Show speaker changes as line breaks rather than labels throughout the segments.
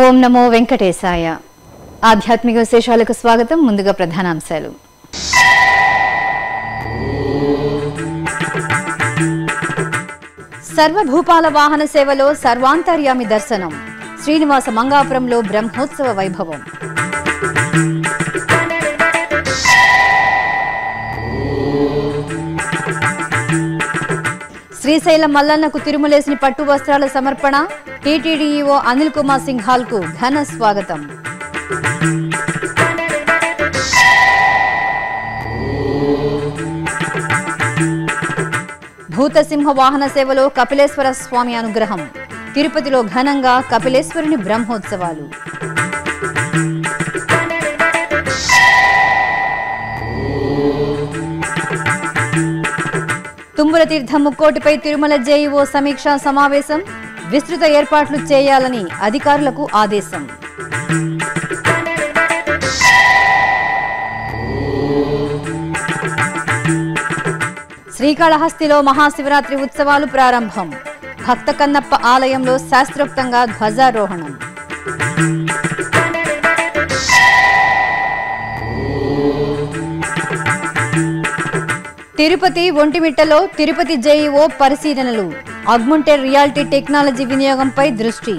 ఓం నమో వెంకటేశాయ ఆధ్యాత్మిక విశేషాలకు స్వాగతం ముందుగా ప్రధానాంశాలు సర్వభూపాల వాహన సేవలో సర్వాంతర్యామి దర్శనం శ్రీనివాస మంగాపురంలో బ్రహ్మోత్సవ వైభవం శ్రీశైలం మల్లన్నకు తిరుమలేసిని పట్టు వస్త్రాల సమర్పణ టీటీడీఈఓ అనిల్ కుమార్ సింఘాల్ కు ఘన స్వాగతం భూతసింహ వాహన సేవలో కపిలేశ్వర స్వామి అనుగ్రహం తిరుపతిలో ఘనంగా కపిలేశ్వరుని బ్రహ్మోత్సవాలు తుమ్ముల తీర్థం ముక్కోటిపై తిరుమల జేఈఓ సమీక్షా సమావేశం విస్తృత ఏర్పాట్లు చేయాలని అధికారులకు ఆదేశం శ్రీకాళహస్తిలో మహాశివరాత్రి ఉత్సవాలు ప్రారంభం భక్త కన్నప్ప ఆలయంలో శాస్త్రోక్తంగా ధ్వజారోహణం తిరుపతి ఒంటిమిట్టలో తిరుపతి జేఈఓ పరిశీలనలు అగ్ముంటెడ్ రియాలిటీ టెక్నాలజీ వినియోగంపై దృష్టి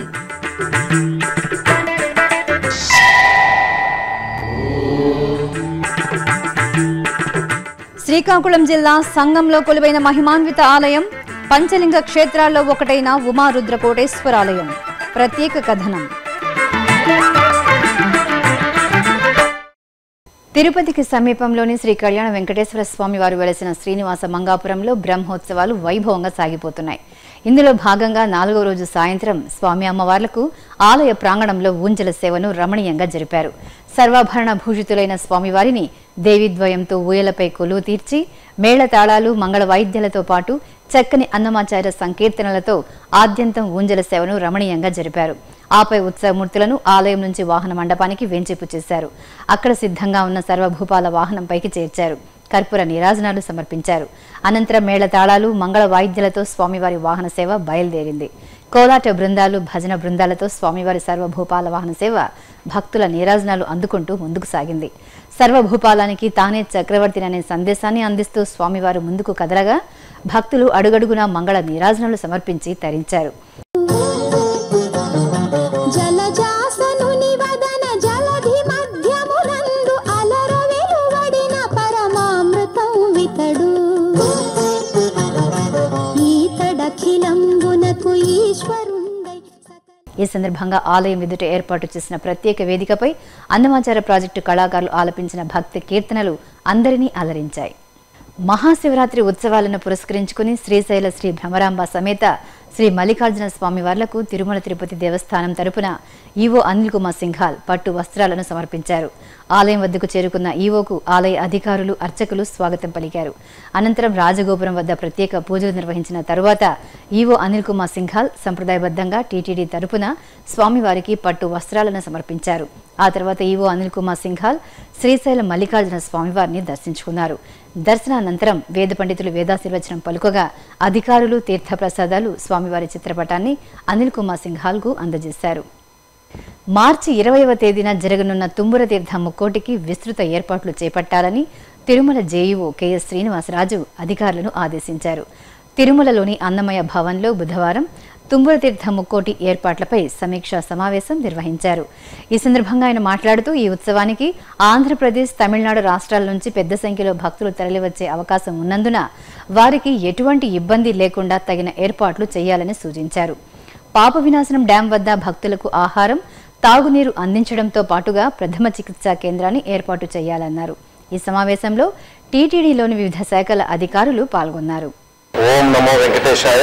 శ్రీకాకుళం జిల్లా సంఘంలో కొలువైన మహిమాన్విత ఆలయం పంచలింగ క్షేత్రాల్లో ఒకటైన ఉమారుద్రకోటేశ్వరాలయం ప్రత్యేక కథనం తిరుపతికి సమీపంలోని శ్రీ కళ్యాణ వెంకటేశ్వర స్వామి వారు వెలసిన శ్రీనివాస మంగాపురంలో బ్రహ్మోత్సవాలు వైభవంగా సాగిపోతున్నాయి ఇందులో భాగంగా నాలుగో రోజు సాయంత్రం స్వామి అమ్మవార్లకు ఆలయ ప్రాంగణంలో ఊంజల సేవను రమణీయంగా జరిపారు సర్వాభరణ భూషితులైన స్వామివారిని దేవిద్వయంతో ఊయలపై కొలువు తీర్చి మేళతాళాలు మంగళ వాయిద్యాలతో పాటు చక్కని అన్నమాచార్య సంకీర్తనలతో ఆద్యంతం ఊంజల సేవను రమణీయంగా జరిపారు ఆపై ఉత్సవమూర్తులను ఆలయం నుంచి వాహన మండపానికి వేంచేపు చేశారు అక్కడ సిద్ధంగా ఉన్న సర్వభూపాల వాహనంపైకి చేర్చారు కర్పూర నీరాజనాలు సమర్పించారు అనంతరం మేళతాళాలు మంగళ వాయిద్యాలతో స్వామివారి వాహన సేవ బయలుదేరింది కోలాట బృందాలు భజన బృందాలతో స్వామివారి సర్వభూపాల వాహన సేవ భక్తుల నీరాజనాలు అందుకుంటూ ముందుకు సాగింది సర్వభూపాలానికి తానే చక్రవర్తిననే సందేశాన్ని అందిస్తూ స్వామివారు ముందుకు కదలగా భక్తులు అడుగడుగునా మంగళ నీరాజనాలు సమర్పించి తరించారు
జలజాసనుని వదన జలధి మధ్యమునందు అలర వెలువడిన పరమామృతం వితడు ఈతడఖిలంబునకు ఈశ్వరుండై సకల
ఈ సందర్భంగా ఆలయం ఎదుట ఏర్పాటు చేసిన ప్రత్యేక వేదికపై అన్నమాచార ప్రాజెక్టు కళాకారులు ఆలపించిన భక్తి కీర్తనలు అందరినీ అలరించాయి మహాశివరాత్రి ఉత్సవాలను పురస్కరించుకుని శ్రీశైల శ్రీ భ్రమరాంబ సమేత శ్రీ మల్లికార్జున స్వామి వార్లకు తిరుమల తిరుపతి దేవస్థానం తరపున ఈవో అనిల్ కుమార్ సింఘాల్ పట్టు వస్త్రాలను సమర్పించారు ఆలయం వద్దకు చేరుకున్న ఈవోకు ఆలయ అధికారులు అర్చకులు స్వాగతం పలికారు అనంతరం రాజగోపురం వద్ద ప్రత్యేక పూజలు నిర్వహించిన తరువాత ఈవో అనిల్ కుమార్ సింఘాల్ సంప్రదాయబద్ధంగా టీటీడీ తరపున స్వామివారికి పట్టు వస్త్రాలను సమర్పించారు ఆ తర్వాత ఈవో అనిల్ కుమార్ సింఘాల్ శ్రీశైలం మల్లికార్జున స్వామివారిని దర్శించుకున్నారు దర్శనానంతరం వేద పండితులు వేదాశీర్వచనం పలుకగా అధికారులు తీర్థప్రసాదాలు స్వామివారి చిత్రపటాన్ని అనిల్ కుమార్ సింఘాల్కు అందజేశారు మార్చి ఇరవైవ తేదీన జరగనున్న తుంబుర తీర్థ ముక్కోటికి విస్తృత ఏర్పాట్లు చేపట్టాలని తిరుమల జేఈఓ కెఎస్ శ్రీనివాసరాజు అధికారులను ఆదేశించారు తిరుమలలోని అన్నమయ భవన్లో బుధవారం తుంబుర తీర్థ ముక్కోటి ఏర్పాట్లపై సమీక్షా సమావేశం నిర్వహించారు ఈ సందర్భంగా ఆయన మాట్లాడుతూ ఈ ఉత్సవానికి ఆంధ్రప్రదేశ్ తమిళనాడు రాష్ట్రాల నుంచి పెద్ద సంఖ్యలో భక్తులు తరలివచ్చే అవకాశం ఉన్నందున వారికి ఎటువంటి ఇబ్బంది లేకుండా తగిన ఏర్పాట్లు చేయాలని సూచించారు పాప వినాశనం డ్యాం వద్ద భక్తులకు ఆహారం తాగునీరు అందించడంతో పాటుగా ప్రథమ చికిత్సా కేంద్రాన్ని ఏర్పాటు చేయాలన్నారు ఈ సమావేశంలో టీటీడీలోని వివిధ శాఖల అధికారులు పాల్గొన్నారు
ఓం నమో వెంకటేశాయ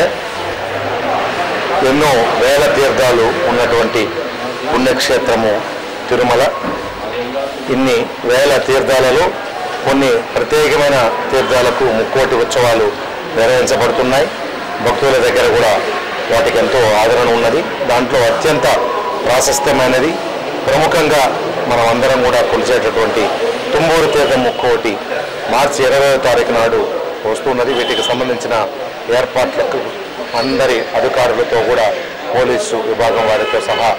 ఎన్నో వేల తీర్థాలు ఉన్నటువంటి పుణ్యక్షేత్రము తిరుమల ఇన్ని వేల తీర్థాలలో కొన్ని ప్రత్యేకమైన తీర్థాలకు ముక్కోటి ఉత్సవాలు నిర్వహించబడుతున్నాయి భక్తుల దగ్గర కూడా వాటికి ఎంతో ఆదరణ ఉన్నది దాంట్లో అత్యంత ప్రాశస్త్యమైనది ప్రముఖంగా మనం అందరం కూడా కొలిచేటటువంటి తుమ్మూరు తీర్థం ముక్కోటి మార్చి ఇరవై తారీఖు నాడు వస్తున్నది వీటికి సంబంధించిన ఏర్పాట్లకు అందరి అధికారులతో కూడా పోలీసు విభాగం వారితో సహా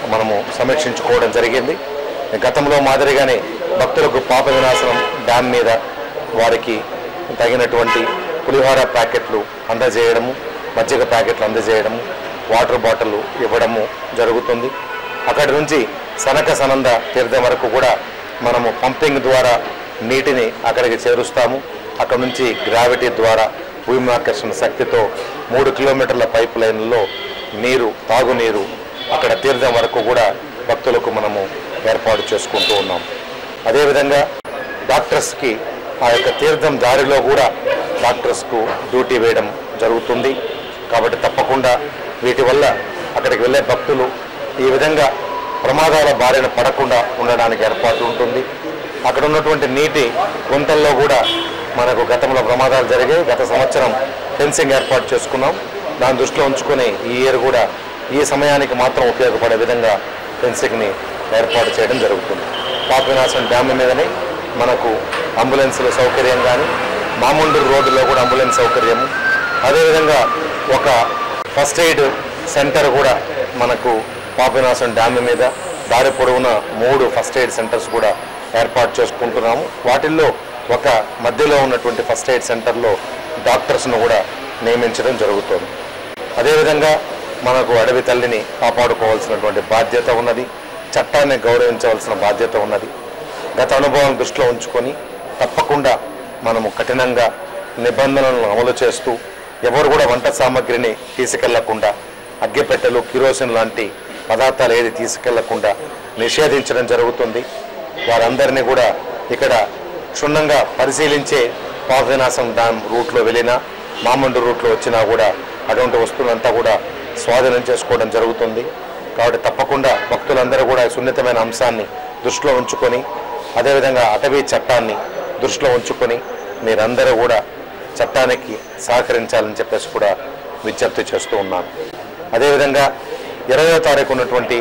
మనము సమీక్షించుకోవడం జరిగింది గతంలో మాదిరిగానే భక్తులకు పాప వినాశనం డ్యామ్ మీద వారికి తగినటువంటి పులిహోర ప్యాకెట్లు అందజేయడము మజ్జిగ ప్యాకెట్లు అందజేయడము వాటర్ బాటిల్ ఇవ్వడము జరుగుతుంది అక్కడి నుంచి సనక సనంద తీర్థం వరకు కూడా మనము పంపింగ్ ద్వారా నీటిని అక్కడికి చేరుస్తాము అక్కడ నుంచి గ్రావిటీ ద్వారా భూమాకర్షణ శక్తితో మూడు కిలోమీటర్ల పైప్ లైన్లో నీరు తాగునీరు అక్కడ తీర్థం వరకు కూడా భక్తులకు మనము ఏర్పాటు చేసుకుంటూ ఉన్నాం అదేవిధంగా డాక్టర్స్కి ఆ యొక్క తీర్థం దారిలో కూడా డాక్టర్స్కు డ్యూటీ వేయడం జరుగుతుంది కాబట్టి తప్పకుండా వీటి వల్ల అక్కడికి వెళ్ళే భక్తులు ఈ విధంగా ప్రమాదాల బారిన పడకుండా ఉండడానికి ఏర్పాటు ఉంటుంది అక్కడ ఉన్నటువంటి నీటి గుంతల్లో కూడా మనకు గతంలో ప్రమాదాలు జరిగాయి గత సంవత్సరం ఫెన్సింగ్ ఏర్పాటు చేసుకున్నాం దాన్ని దృష్టిలో ఉంచుకొని ఈ ఇయర్ కూడా ఈ సమయానికి మాత్రం ఉపయోగపడే విధంగా ఫెన్సింగ్ని ఏర్పాటు చేయడం జరుగుతుంది పాపవినాశం డ్యామ్ మీదనే మనకు అంబులెన్సుల సౌకర్యం కానీ మాముండూరు రోడ్డులో కూడా అంబులెన్స్ సౌకర్యము అదేవిధంగా ఒక ఫస్ట్ ఎయిడ్ సెంటర్ కూడా మనకు పాపవినాశం డ్యామ్ మీద దారి పొడవున మూడు ఫస్ట్ ఎయిడ్ సెంటర్స్ కూడా ఏర్పాటు చేసుకుంటున్నాము వాటిల్లో ఒక మధ్యలో ఉన్నటువంటి ఫస్ట్ ఎయిడ్ సెంటర్లో డాక్టర్స్ను కూడా నియమించడం జరుగుతుంది అదేవిధంగా మనకు అడవి తల్లిని కాపాడుకోవాల్సినటువంటి బాధ్యత ఉన్నది చట్టాన్ని గౌరవించవలసిన బాధ్యత ఉన్నది గత అనుభవం దృష్టిలో ఉంచుకొని తప్పకుండా మనము కఠినంగా నిబంధనలను అమలు చేస్తూ ఎవరు కూడా వంట సామాగ్రిని తీసుకెళ్లకుండా అగ్గిపెట్టెలు కిరోసిన్ లాంటి పదార్థాలు ఏది తీసుకెళ్లకుండా నిషేధించడం జరుగుతుంది వారందరినీ కూడా ఇక్కడ క్షుణ్ణంగా పరిశీలించే పాపవినాశం డ్యామ్ రూట్లో వెళ్ళినా మామండు రూట్లో వచ్చినా కూడా అటువంటి వస్తువులంతా కూడా స్వాధీనం చేసుకోవడం జరుగుతుంది కాబట్టి తప్పకుండా భక్తులందరూ కూడా ఈ సున్నితమైన అంశాన్ని దృష్టిలో ఉంచుకొని అదేవిధంగా అటవీ చట్టాన్ని దృష్టిలో ఉంచుకొని మీరందరూ కూడా చట్టానికి సహకరించాలని చెప్పేసి కూడా విజ్ఞప్తి చేస్తూ ఉన్నాను అదేవిధంగా ఇరవయో తారీఖు ఉన్నటువంటి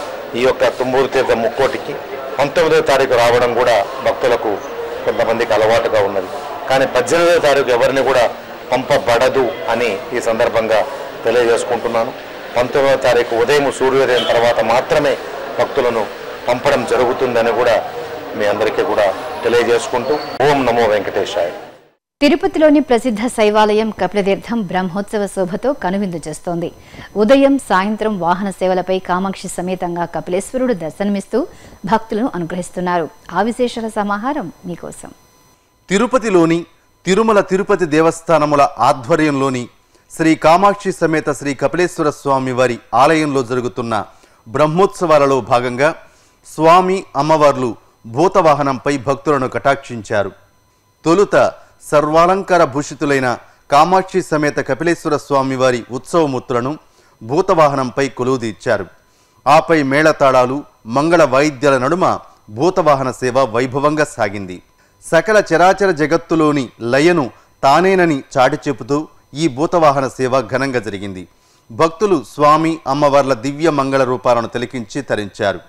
ఈ యొక్క తుమ్మూరు తీర్థ ముక్కోటికి పంతొమ్మిదవ తారీఖు రావడం కూడా భక్తులకు కొంతమందికి అలవాటుగా ఉన్నది కానీ పద్దెనిమిదవ తారీఖు ఎవరిని కూడా పంపబడదు అని ఈ సందర్భంగా తెలియజేసుకుంటున్నాను పంతొమ్మిదవ తారీఖు ఉదయం సూర్యోదయం తర్వాత మాత్రమే భక్తులను పంపడం జరుగుతుందని కూడా మీ అందరికీ కూడా తెలియజేసుకుంటూ ఓం నమో వెంకటేశాయ
తిరుపతిలోని ప్రసిద్ధ శైవాలయం కపిలతీర్థం బ్రహ్మోత్సవ శోభతో కనువిందు చేస్తోంది ఉదయం సాయంత్రం వాహన సేవలపై కామాక్షి సమేతంగా కపిలేశ్వరుడు దర్శనమిస్తూ భక్తులను అనుగ్రహిస్తున్నారు ఆ విశేషాల సమాహారం మీకోసం
తిరుపతిలోని తిరుమల తిరుపతి దేవస్థానముల ఆధ్వర్యంలోని శ్రీ కామాక్షి సమేత శ్రీ కపిలేశ్వర స్వామి వారి ఆలయంలో జరుగుతున్న బ్రహ్మోత్సవాలలో భాగంగా స్వామి అమ్మవార్లు భూతవాహనంపై భక్తులను కటాక్షించారు తొలుత సర్వాలంకార భూషితులైన కామాక్షి సమేత కపిలేశ్వర స్వామివారి ఉత్సవమూర్తులను భూతవాహనంపై కొలువుదీర్చారు ఆపై మేళతాళాలు మంగళ వాయిద్యాల నడుమ భూతవాహన సేవ వైభవంగా సాగింది సకల చరాచర జగత్తులోని లయను తానేనని చాటి చెబుతూ ఈ భూతవాహన సేవ ఘనంగా జరిగింది భక్తులు స్వామి అమ్మవార్ల దివ్య మంగళ రూపాలను తిలకించి తరించారు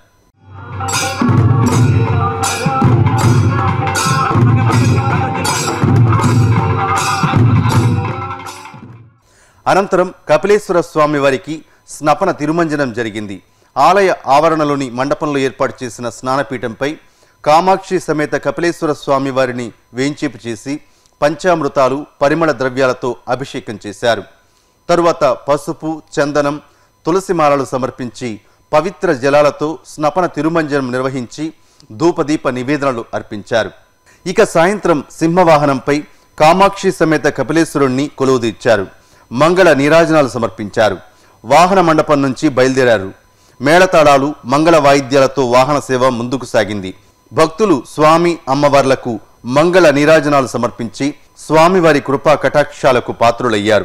అనంతరం కపిలేశ్వర స్వామి వారికి స్నపన తిరుమంజనం జరిగింది ఆలయ ఆవరణలోని మండపంలో ఏర్పాటు చేసిన స్నానపీఠంపై కామాక్షి సమేత కపిలేశ్వర స్వామి వారిని వేంచేపు చేసి పంచామృతాలు పరిమళ ద్రవ్యాలతో అభిషేకం చేశారు తరువాత పసుపు చందనం తులసి మాలలు సమర్పించి పవిత్ర జలాలతో స్నపన తిరుమంజనం నిర్వహించి ధూపదీప నివేదనలు అర్పించారు ఇక సాయంత్రం సింహవాహనంపై కామాక్షి సమేత కపిలేశ్వరుణ్ణి కొలువుదీర్చారు మంగళ నీరాజనాలు సమర్పించారు వాహన మండపం నుంచి బయలుదేరారు మేళతాళాలు మంగళ వాయిద్యాలతో వాహన సేవ ముందుకు సాగింది భక్తులు స్వామి అమ్మవార్లకు మంగళ నీరాజనాలు సమర్పించి స్వామివారి కృపా కటాక్షాలకు పాత్రులయ్యారు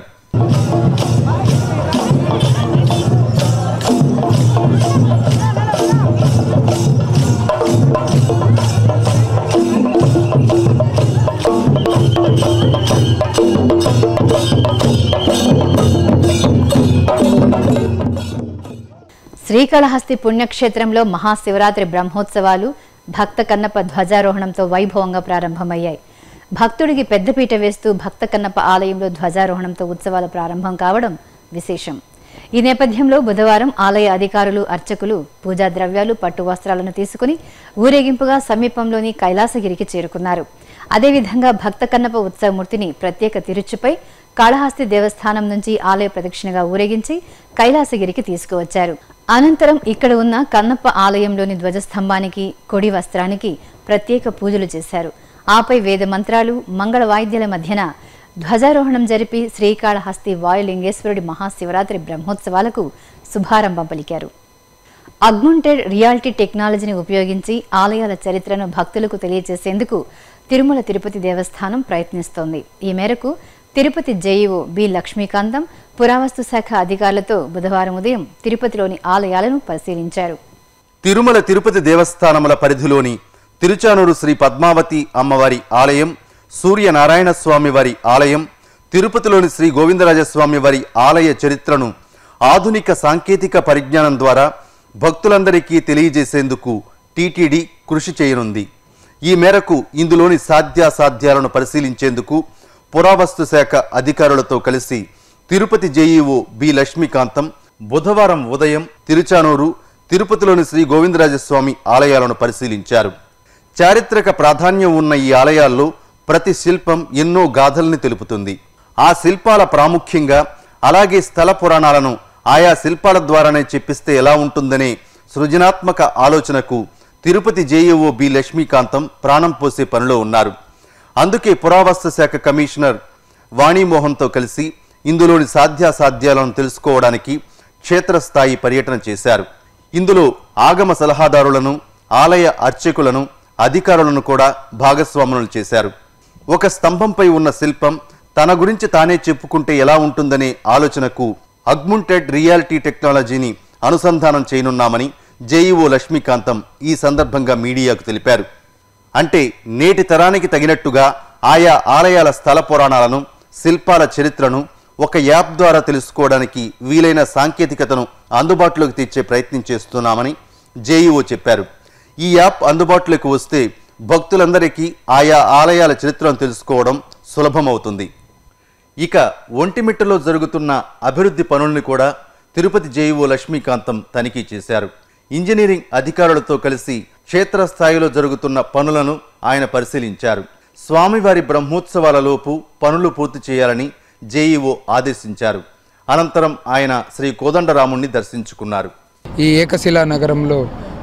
శ్రీకాళహస్తి పుణ్యక్షేత్రంలో మహాశివరాత్రి బ్రహ్మోత్సవాలు భక్త కన్నప్ప ధ్వజారోహణంతో వైభవంగా ప్రారంభమయ్యాయి భక్తుడికి పెద్దపీట వేస్తూ భక్త కన్నప్ప ఆలయంలో ధ్వజారోహణంతో ఉత్సవాలు ప్రారంభం కావడం విశేషం ఈ నేపథ్యంలో బుధవారం ఆలయ అధికారులు అర్చకులు పూజా ద్రవ్యాలు పట్టు వస్త్రాలను తీసుకుని ఊరేగింపుగా సమీపంలోని కైలాసగిరికి చేరుకున్నారు అదేవిధంగా భక్త కన్నప ఉత్సవమూర్తిని ప్రత్యేక తిరుచుపై కాళహస్తి దేవస్థానం నుంచి ఆలయ ప్రదక్షిణగా ఊరేగించి కైలాసగిరికి తీసుకువచ్చారు అనంతరం ఇక్కడ ఉన్న కన్నప్ప ఆలయంలోని ధ్వజస్తంభానికి కొడి వస్త్రానికి ప్రత్యేక పూజలు చేశారు ఆపై వేద మంత్రాలు మంగళ వాయిద్యాల మధ్యన ధ్వజారోహణం జరిపి శ్రీకాళహస్తి వాయులింగేశ్వరుడి మహాశివరాత్రి బ్రహ్మోత్సవాలకు శుభారంభం పలికారు అగ్మెంటెడ్ రియాలిటీ టెక్నాలజీని ఉపయోగించి ఆలయాల చరిత్రను భక్తులకు తెలియజేసేందుకు తిరుమల తిరుపతి దేవస్థానం ప్రయత్నిస్తోంది ఈ మేరకు తిరుపతి జేఈఓ బి లక్ష్మీకాంతం పురావస్తు శాఖ అధికారులతో బుధవారం ఉదయం తిరుపతిలోని ఆలయాలను పరిశీలించారు
తిరుమల తిరుపతి దేవస్థానముల పరిధిలోని తిరుచానూరు శ్రీ పద్మావతి అమ్మవారి ఆలయం సూర్యనారాయణ స్వామి వారి ఆలయం తిరుపతిలోని శ్రీ గోవిందరాజస్వామి వారి ఆలయ చరిత్రను ఆధునిక సాంకేతిక పరిజ్ఞానం ద్వారా భక్తులందరికీ తెలియజేసేందుకు టీటీడీ కృషి చేయనుంది ఈ మేరకు ఇందులోని సాధ్యాసాధ్యాలను పరిశీలించేందుకు పురావస్తు శాఖ అధికారులతో కలిసి తిరుపతి జేఈఓ బి లక్ష్మీకాంతం బుధవారం ఉదయం తిరుచానూరు తిరుపతిలోని శ్రీ గోవిందరాజస్వామి ఆలయాలను పరిశీలించారు చారిత్రక ప్రాధాన్యం ఉన్న ఈ ఆలయాల్లో ప్రతి శిల్పం ఎన్నో గాథల్ని తెలుపుతుంది ఆ శిల్పాల ప్రాముఖ్యంగా అలాగే స్థల పురాణాలను ఆయా శిల్పాల ద్వారానే చెప్పిస్తే ఎలా ఉంటుందనే సృజనాత్మక ఆలోచనకు తిరుపతి జేఈఓ బి లక్ష్మీకాంతం ప్రాణం పోసే పనిలో ఉన్నారు అందుకే పురావస్తు శాఖ కమిషనర్ వాణిమోహన్తో కలిసి ఇందులోని సాధ్యాసాధ్యాలను తెలుసుకోవడానికి క్షేత్రస్థాయి పర్యటన చేశారు ఇందులో ఆగమ సలహాదారులను ఆలయ అర్చకులను అధికారులను కూడా భాగస్వాములను చేశారు ఒక స్తంభంపై ఉన్న శిల్పం తన గురించి తానే చెప్పుకుంటే ఎలా ఉంటుందనే ఆలోచనకు అగ్ముంటెడ్ రియాలిటీ టెక్నాలజీని అనుసంధానం చేయనున్నామని జేఈఓ లక్ష్మీకాంతం ఈ సందర్భంగా మీడియాకు తెలిపారు అంటే నేటి తరానికి తగినట్టుగా ఆయా ఆలయాల స్థల పురాణాలను శిల్పాల చరిత్రను ఒక యాప్ ద్వారా తెలుసుకోవడానికి వీలైన సాంకేతికతను అందుబాటులోకి తెచ్చే ప్రయత్నం చేస్తున్నామని జేఈఓ చెప్పారు ఈ యాప్ అందుబాటులోకి వస్తే భక్తులందరికీ ఆయా ఆలయాల చరిత్రను తెలుసుకోవడం సులభమవుతుంది ఇక ఒంటిమిట్టలో జరుగుతున్న అభివృద్ధి పనుల్ని కూడా తిరుపతి జేఈఓ లక్ష్మీకాంతం తనిఖీ చేశారు ఇంజనీరింగ్ అధికారులతో కలిసి క్షేత్రస్థాయిలో జరుగుతున్న పనులను ఆయన పరిశీలించారు స్వామివారి బ్రహ్మోత్సవాలలోపు పనులు పూర్తి చేయాలని జేఈఓ ఆదేశించారు అనంతరం ఆయన శ్రీ కోదండరాముణ్ణి దర్శించుకున్నారు
ఈ ఏకశిలా నగరంలో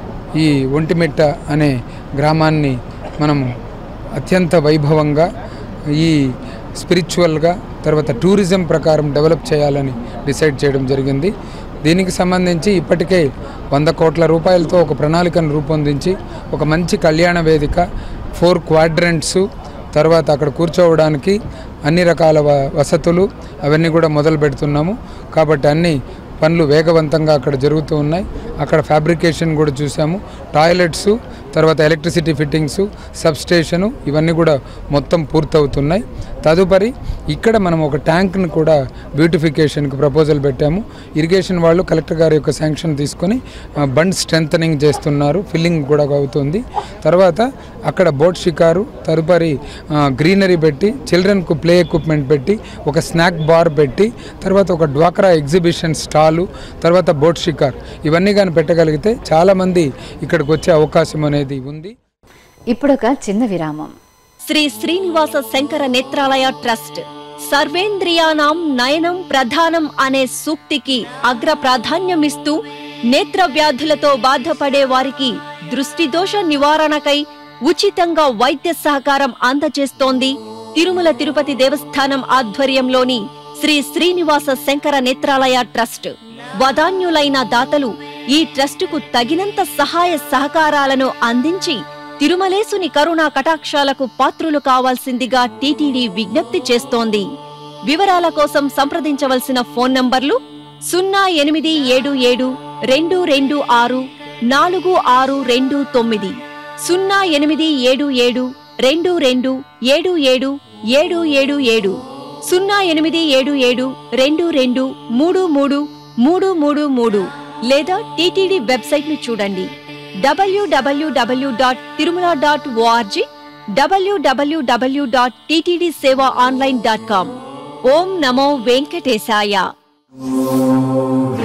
ఈ ఒంటిమిట్ట అనే గ్రామాన్ని మనము అత్యంత వైభవంగా ఈ స్పిరిచువల్గా తర్వాత టూరిజం ప్రకారం డెవలప్ చేయాలని డిసైడ్ చేయడం జరిగింది దీనికి సంబంధించి ఇప్పటికే వంద కోట్ల రూపాయలతో ఒక ప్రణాళికను రూపొందించి ఒక మంచి కళ్యాణ వేదిక ఫోర్ క్వాడ్రంట్స్ తర్వాత అక్కడ కూర్చోవడానికి అన్ని రకాల వ- వసతులు అవన్నీ కూడా మొదలు పెడుతున్నాము కాబట్టి అన్ని పనులు వేగవంతంగా అక్కడ జరుగుతూ ఉన్నాయి అక్కడ ఫ్యాబ్రికేషన్ కూడా చూసాము టాయిలెట్స్ తర్వాత ఎలక్ట్రిసిటీ ఫిట్టింగ్స్ సబ్ స్టేషను ఇవన్నీ కూడా మొత్తం పూర్తవుతున్నాయి తదుపరి ఇక్కడ మనం ఒక ట్యాంక్ను కూడా బ్యూటిఫికేషన్కి ప్రపోజల్ పెట్టాము ఇరిగేషన్ వాళ్ళు కలెక్టర్ గారి యొక్క శాంక్షన్ తీసుకొని ఆ, బండ్ స్ట్రెంథనింగ్ చేస్తున్నారు ఫిల్లింగ్ కూడా అవుతుంది తర్వాత అక్కడ బోట్ షికారు తదుపరి ఆ, గ్రీనరీ పెట్టి చిల్డ్రన్కు ప్లే ఎక్విప్మెంట్ పెట్టి ఒక స్నాక్ బార్ పెట్టి తర్వాత ఒక డ్వాక్రా ఎగ్జిబిషన్ స్టాలు తర్వాత బోట్ షికార్ ఇవన్నీ కానీ పెట్టగలిగితే చాలామంది ఇక్కడికి వచ్చే అవకాశం అనేది ఉంది
ఇప్పుడొక చిన్న విరామం
శ్రీ శ్రీనివాస శంకర నేత్రాలయ ట్రస్ట్ సర్వేంద్రియానాం నయనం ప్రధానం అనే సూక్తికి అగ్ర ప్రాధాన్యమిస్తూ నేత్ర వ్యాధులతో బాధపడే వారికి దృష్టి దోష నివారణకై ఉచితంగా వైద్య సహకారం అందజేస్తోంది తిరుమల తిరుపతి దేవస్థానం ఆధ్వర్యంలోని శ్రీ శ్రీనివాస శంకర నేత్రాలయ ట్రస్ట్ వదాన్యులైన దాతలు ఈ ట్రస్టుకు తగినంత సహాయ సహకారాలను అందించి తిరుమలేసుని కరుణా కటాక్షాలకు పాత్రులు కావాల్సిందిగా టీటీడీ విజ్ఞప్తి చేస్తోంది వివరాల కోసం సంప్రదించవలసిన ఫోన్ నంబర్లు సున్నా ఎనిమిది ఏడు ఏడు రెండు రెండు ఆరు నాలుగు ఆరు రెండు తొమ్మిది సున్నా ఎనిమిది ఏడు ఏడు రెండు రెండు ఏడు ఏడు ఏడు ఏడు ఏడు సున్నా ఎనిమిది ఏడు ఏడు రెండు రెండు మూడు మూడు మూడు మూడు మూడు లేదా టీటీడీ వెబ్సైట్ ను చూడండి WWW dot Tirumala dot ORG WWW dot TTD seva online dot com ఓం నమో వెంకటేశాయ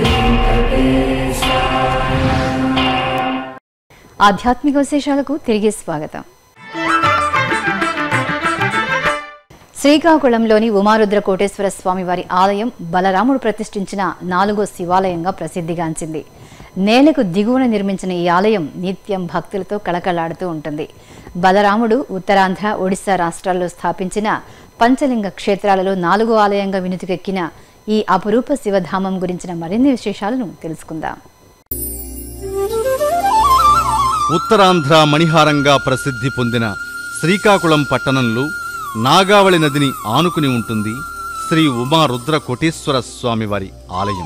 ఆధ్యాత్మిక విశేషాలకు తిరిగి స్వాగతం శ్రీకాకుళంలోని ఉమారుద్ర కోటేశ్వర స్వామి వారి ఆలయం బలరాముడు ప్రతిష్ఠించిన నాలుగో శివాలయంగా ప్రసిద్ధిగాంచింది నేలకు దిగువన నిర్మించిన ఈ ఆలయం నిత్యం భక్తులతో కళకళాడుతూ ఉంటుంది బలరాముడు ఉత్తరాంధ్ర ఒడిశా రాష్ట్రాల్లో స్థాపించిన పంచలింగ క్షేత్రాలలో నాలుగో ఆలయంగా వినుతికెక్కిన ఈ అపురూప శివధామం గురించిన మరిన్ని విశేషాలను తెలుసుకుందాం
ఉత్తరాంధ్ర మణిహారంగా ప్రసిద్ధి పొందిన శ్రీకాకుళం పట్టణంలో నాగావళి నదిని ఆనుకుని ఉంటుంది శ్రీ ఉమా రుద్ర కోటేశ్వర స్వామివారి ఆలయం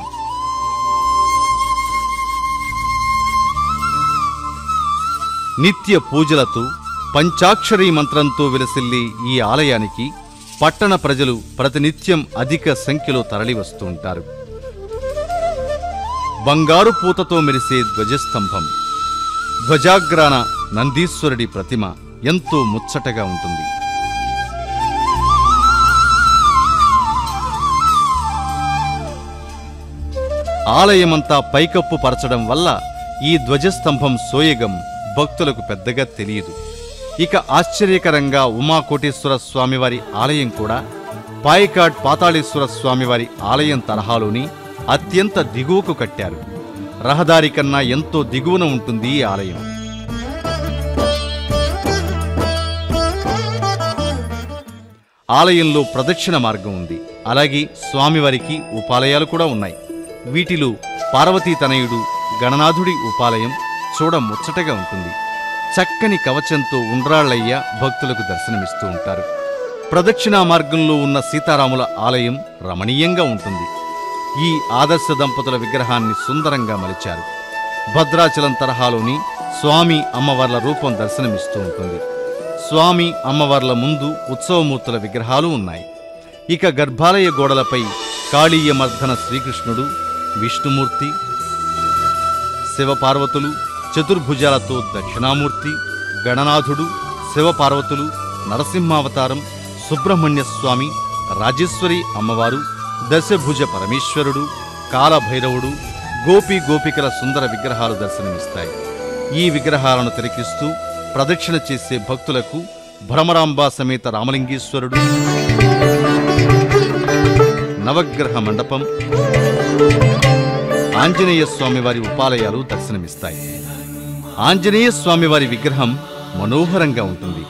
నిత్య పూజలతో పంచాక్షరీ మంత్రంతో విలసిల్లి ఈ ఆలయానికి పట్టణ ప్రజలు ప్రతినిత్యం అధిక సంఖ్యలో తరలివస్తూ ఉంటారు బంగారు పూతతో మెరిసే ధ్వజస్తంభం ధ్వజాగ్రాన నందీశ్వరుడి ప్రతిమ ఎంతో ముచ్చటగా ఉంటుంది ఆలయమంతా పైకప్పు పరచడం వల్ల ఈ ధ్వజస్తంభం సోయగం భక్తులకు పెద్దగా తెలియదు ఇక ఆశ్చర్యకరంగా ఉమాకోటేశ్వర స్వామివారి ఆలయం కూడా పాయకాడ్ పాతాళేశ్వర స్వామివారి ఆలయం తరహాలోని అత్యంత దిగువకు కట్టారు రహదారి కన్నా ఎంతో దిగువన ఉంటుంది ఈ ఆలయం ఆలయంలో ప్రదక్షిణ మార్గం ఉంది అలాగే స్వామివారికి ఉపాలయాలు కూడా ఉన్నాయి వీటిలో పార్వతీ తనయుడు గణనాథుడి ఉపాలయం చూడ ముచ్చటగా ఉంటుంది చక్కని కవచంతో ఉండ్రాళ్ళయ్య భక్తులకు దర్శనమిస్తూ ఉంటారు ప్రదక్షిణా మార్గంలో ఉన్న సీతారాముల ఆలయం రమణీయంగా ఉంటుంది ఈ ఆదర్శ దంపతుల విగ్రహాన్ని సుందరంగా మలిచారు భద్రాచలం తరహాలోని స్వామి అమ్మవార్ల రూపం దర్శనమిస్తూ ఉంటుంది స్వామి అమ్మవార్ల ముందు ఉత్సవమూర్తుల విగ్రహాలు ఉన్నాయి ఇక గర్భాలయ గోడలపై కాళీయ మర్దన శ్రీకృష్ణుడు విష్ణుమూర్తి శివపార్వతులు చతుర్భుజాలతో దక్షిణామూర్తి గణనాథుడు శివపార్వతులు నరసింహావతారం సుబ్రహ్మణ్య స్వామి రాజేశ్వరి అమ్మవారు దశభుజ పరమేశ్వరుడు కాలభైరవుడు గోపి గోపికల సుందర విగ్రహాలు దర్శనమిస్తాయి ఈ విగ్రహాలను తిలకిస్తూ ప్రదక్షిణ చేసే భక్తులకు భ్రమరాంబా సమేత రామలింగేశ్వరుడు నవగ్రహ మండపం ఆంజనేయ స్వామివారి ఉపాలయాలు దర్శనమిస్తాయి ఆంజనేయ స్వామివారి విగ్రహం మనోహరంగా ఉంటుంది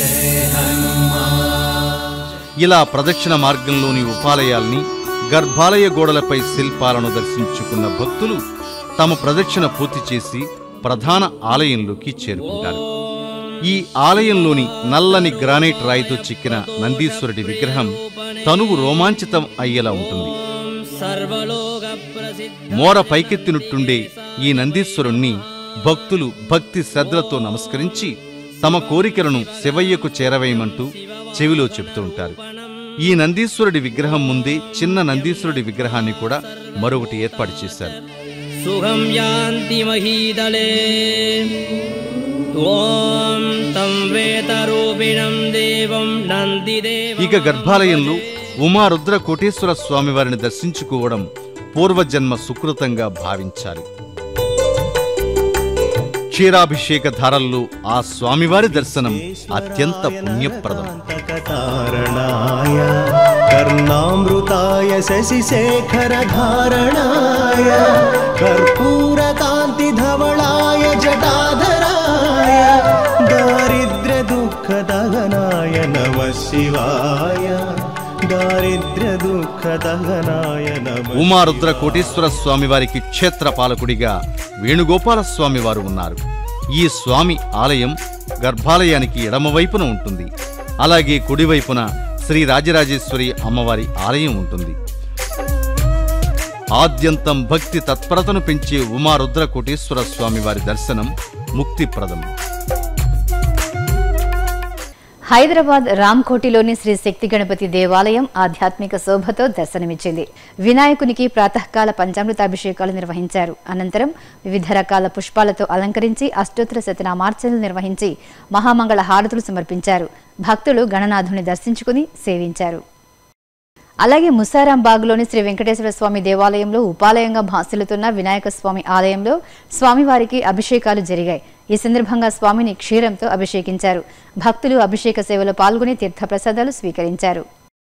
ఇలా ప్రదక్షిణ మార్గంలోని ఉపాలయాల్ని గర్భాలయ గోడలపై శిల్పాలను దర్శించుకున్న భక్తులు తమ ప్రదక్షిణ పూర్తి చేసి ప్రధాన ఆలయంలోకి చేరుకుంటారు ఈ ఆలయంలోని నల్లని గ్రానైట్ రాయితో చిక్కిన నందీశ్వరుడి విగ్రహం తనువు రోమాంచితం అయ్యేలా ఉంటుంది మోర పైకెత్తినట్టుండే ఈ నందీశ్వరుణ్ణి భక్తులు భక్తి శ్రద్ధలతో నమస్కరించి తమ కోరికలను శివయ్యకు చేరవేయమంటూ చెవిలో చెబుతూ ఉంటారు ఈ నందీశ్వరుడి విగ్రహం ముందే చిన్న నందీశ్వరుడి విగ్రహాన్ని కూడా మరొకటి ఏర్పాటు చేశారు
सुखं यान्ति महीदले ॐ तं वेतरूपिणं देवं नन्दिदेव
ఇక గర్భాలయంలో ఉమారుద్ర కోటేశ్వర స్వామివారిని దర్శించుకోవడం పూర్వజన్మ సుకృతంగా భావించాలి క్షీరాభిషేక ధారల్లో ఆ స్వామివారి దర్శనం అత్యంత పుణ్యప్రదం
कारणाय कर्णामृताय शशिशेखरधारणाय कर्पूरकान्तिधवलाय जटाधराय दारिद्र्यदुःखदहनाय नमः शिवाय दारिद्र्यदुःखदहनाय नमः
ఉమారుద్ర కోటేశ్వర స్వామివారికి క్షేత్ర పాలకుడిగా వేణుగోపాల స్వామి వారు ఉన్నారు ఈ స్వామి ఆలయం గర్భాలయానికి ఎడమవైపున ఉంటుంది అలాగే కుడివైపున శ్రీ రాజరాజేశ్వరి అమ్మవారి ఆలయం ఉంటుంది ఆద్యంతం భక్తి తత్పరతను పెంచే ఉమారుద్ర కోటేశ్వర స్వామి వారి దర్శనం ముక్తిప్రదం
హైదరాబాద్ రామ్కోటిలోని శ్రీ శక్తి గణపతి దేవాలయం ఆధ్యాత్మిక శోభతో దర్శనమిచ్చింది వినాయకునికి ప్రాతకాల పంచామృతాభిషేకాలు నిర్వహించారు అనంతరం వివిధ రకాల పుష్పాలతో అలంకరించి అష్టోత్తర శతనామార్చనలు నిర్వహించి మహామంగళ హారతులు సమర్పించారు భక్తులు గణనాథుని దర్శించుకుని సేవించారు అలాగే ముసారాం బాగ్లోని శ్రీ వెంకటేశ్వర స్వామి దేవాలయంలో ఉపాలయంగా భాసిల్లుతున్న వినాయక స్వామి ఆలయంలో స్వామివారికి అభిషేకాలు జరిగాయి ఈ సందర్భంగా స్వామిని క్షీరంతో అభిషేకించారు భక్తులు అభిషేక సేవలో పాల్గొని తీర్థప్రసాదాలు స్వీకరించారు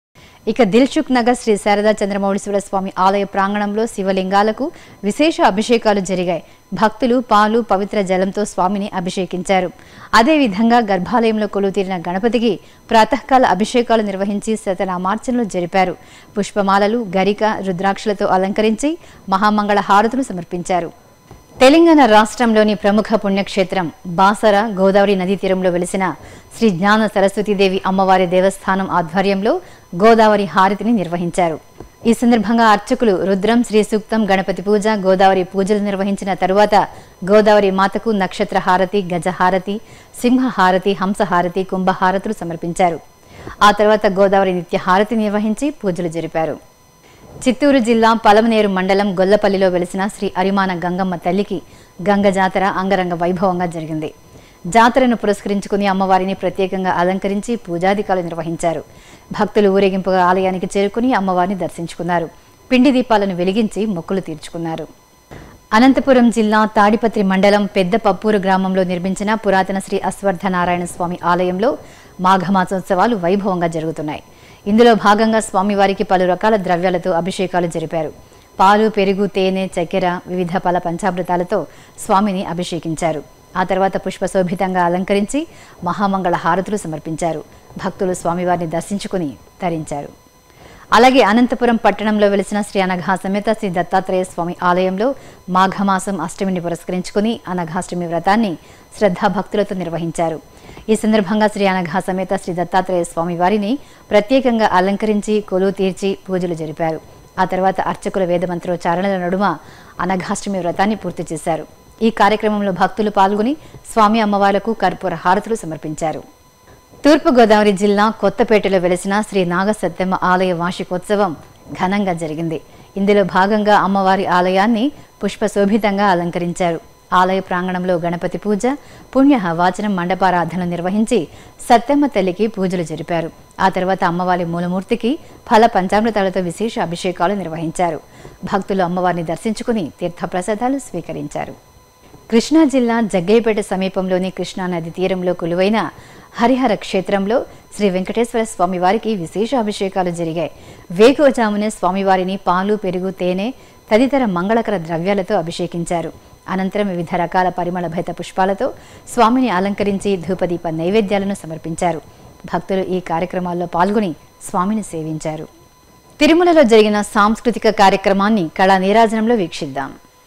ఇక దిల్సుఖ్ నగర్ శ్రీ శారదా చంద్రమౌళీశ్వర స్వామి ఆలయ ప్రాంగణంలో శివలింగాలకు విశేష అభిషేకాలు జరిగాయి భక్తులు పాలు పవిత్ర జలంతో స్వామిని అభిషేకించారు అదేవిధంగా గర్భాలయంలో కొలువుతీరిన గణపతికి ప్రాతకాల అభిషేకాలు నిర్వహించి శతనామార్చనలు జరిపారు పుష్పమాలలు గరిక రుద్రాక్షలతో అలంకరించి మహామంగళ హారతులు సమర్పించారు తెలంగాణ రాష్ట్రంలోని ప్రముఖ పుణ్యక్షేత్రం బాసర గోదావరి నదీ తీరంలో వెలిసిన శ్రీ జ్ఞాన సరస్వతీదేవి అమ్మవారి దేవస్థానం ఆధ్వర్యంలో గోదావరి హారతిని నిర్వహించారు ఈ సందర్భంగా అర్చకులు రుద్రం శ్రీ సూక్తం గణపతి పూజ గోదావరి పూజలు నిర్వహించిన తరువాత గోదావరి మాతకు నక్షత్ర హారతి గజ హారతి సింహ హారతి హంస హారతి కుంభ హారతులు సమర్పించారు ఆ తర్వాత గోదావరి నిత్య హారతి నిర్వహించి పూజలు జరిపారు చిత్తూరు జిల్లా పలమనేరు మండలం గొల్లపల్లిలో వెలిసిన శ్రీ అరిమాన గంగమ్మ తల్లికి గంగ జాతర అంగరంగ వైభవంగా జరిగింది జాతరను పురస్కరించుకుని అమ్మవారిని ప్రత్యేకంగా అలంకరించి పూజాధికాలు నిర్వహించారు భక్తులు ఊరేగింపుగా ఆలయానికి చేరుకుని అమ్మవారిని దర్శించుకున్నారు పిండి దీపాలను వెలిగించి మొక్కులు తీర్చుకున్నారు అనంతపురం జిల్లా తాడిపత్రి మండలం పెద్ద పప్పూరు గ్రామంలో నిర్మించిన పురాతన శ్రీ అశ్వర్థ నారాయణ స్వామి ఆలయంలో మాఘమాసోత్సవాలు వైభవంగా జరుగుతున్నాయి ఇందులో భాగంగా స్వామివారికి పలు రకాల ద్రవ్యాలతో అభిషేకాలు జరిపారు పాలు పెరుగు తేనె చక్కెర వివిధ పల పంచామృతాలతో స్వామిని అభిషేకించారు ఆ తర్వాత పుష్పశోభితంగా అలంకరించి మహామంగళ హారతులు సమర్పించారు భక్తులు స్వామివారిని దర్శించుకుని తరించారు అలాగే అనంతపురం పట్టణంలో వెలిసిన శ్రీ అనఘా సమేత శ్రీ దత్తాత్రేయ స్వామి ఆలయంలో మాఘమాసం అష్టమిని పురస్కరించుకుని అనఘాష్టమి వ్రతాన్ని శ్రద్ధాభక్తులతో నిర్వహించారు ఈ సందర్భంగా శ్రీ అనఘా సమేత శ్రీ దత్తాత్రేయ స్వామి వారిని ప్రత్యేకంగా అలంకరించి కొలువు తీర్చి పూజలు జరిపారు ఆ తర్వాత అర్చకుల వేదమంత్రోచ్చారణల నడుమ అనఘాష్టమి వ్రతాన్ని పూర్తి చేశారు ఈ కార్యక్రమంలో భక్తులు పాల్గొని స్వామి అమ్మవార్లకు కర్పూర హారతులు సమర్పించారు తూర్పుగోదావరి జిల్లా కొత్తపేటలో వెలిసిన శ్రీ నాగసత్యమ్మ ఆలయ వార్షికోత్సవం ఘనంగా జరిగింది ఇందులో భాగంగా అమ్మవారి ఆలయాన్ని పుష్పశోభితంగా అలంకరించారు ఆలయ ప్రాంగణంలో గణపతి పూజ పుణ్య వాచనం మండపారాధన నిర్వహించి సత్యమ్మ తల్లికి పూజలు జరిపారు ఆ తర్వాత అమ్మవారి మూలమూర్తికి ఫల పంచామృతాలతో విశేష అభిషేకాలు నిర్వహించారు భక్తులు అమ్మవారిని దర్శించుకుని తీర్థప్రసాదాలు స్వీకరించారు కృష్ణా జిల్లా జగ్గయ్యపేట సమీపంలోని కృష్ణా నది తీరంలో కొలువైన హరిహర క్షేత్రంలో శ్రీ వెంకటేశ్వర స్వామివారికి విశేష అభిషేకాలు జరిగాయి వేకువజామునే స్వామివారిని పాలు పెరుగు తేనె తదితర మంగళకర ద్రవ్యాలతో అభిషేకించారు అనంతరం వివిధ రకాల పరిమళ భైత పుష్పాలతో స్వామిని అలంకరించి ధూపదీప నైవేద్యాలను సమర్పించారు భక్తులు ఈ కార్యక్రమాల్లో పాల్గొని స్వామిని సేవించారు తిరుమలలో జరిగిన సాంస్కృతిక కార్యక్రమాన్ని కళా నీరాజనంలో వీక్షిద్దాం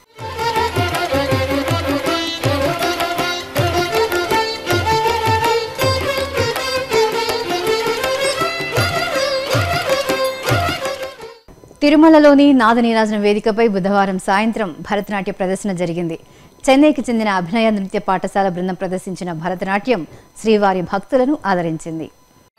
తిరుమలలోని నాదనీరాజన వేదికపై బుధవారం సాయంత్రం భరతనాట్య ప్రదర్శన జరిగింది చెన్నైకి చెందిన అభినయ నృత్య పాఠశాల బృందం ప్రదర్శించిన భరతనాట్యం శ్రీవారి భక్తులను ఆదరించింది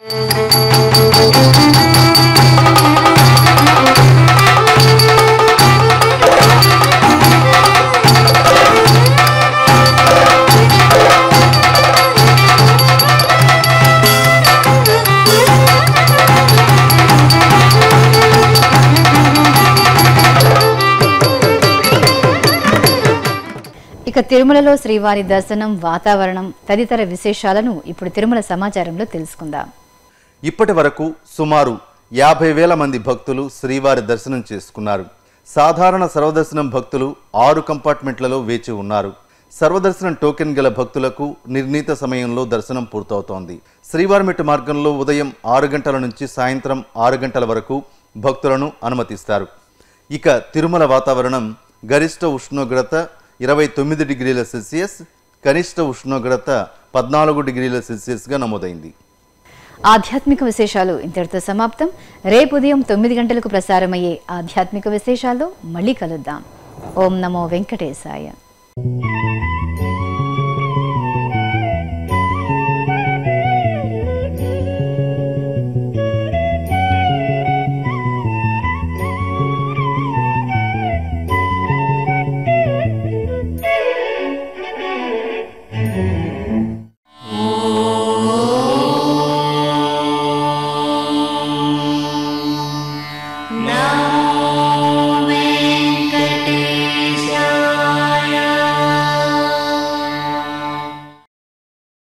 ఇక తిరుమలలో శ్రీవారి దర్శనం వాతావరణం తదితర విశేషాలను ఇప్పుడు తిరుమల సమాచారంలో తెలుసుకుందాం
ఇప్పటి వరకు సుమారు యాభై వేల మంది భక్తులు శ్రీవారి దర్శనం చేసుకున్నారు సాధారణ సర్వదర్శనం భక్తులు ఆరు కంపార్ట్మెంట్లలో వేచి ఉన్నారు సర్వదర్శనం టోకెన్ గల భక్తులకు నిర్ణీత సమయంలో దర్శనం పూర్తవుతోంది శ్రీవారిమెట్టు మార్గంలో ఉదయం ఆరు గంటల నుంచి సాయంత్రం ఆరు గంటల వరకు భక్తులను అనుమతిస్తారు ఇక తిరుమల వాతావరణం గరిష్ట ఉష్ణోగ్రత ఇరవై తొమ్మిది డిగ్రీల సెల్సియస్ కనిష్ట ఉష్ణోగ్రత పద్నాలుగు డిగ్రీల సెల్సియస్గా నమోదైంది
ఆధ్యాత్మిక విశేషాలు ఇంతటితో సమాప్తం రేపు ఉదయం తొమ్మిది గంటలకు ప్రసారమయ్యే ఆధ్యాత్మిక విశేషాల్లో మళ్ళీ కలుద్దాం ఓం నమో వెంకటేశాయ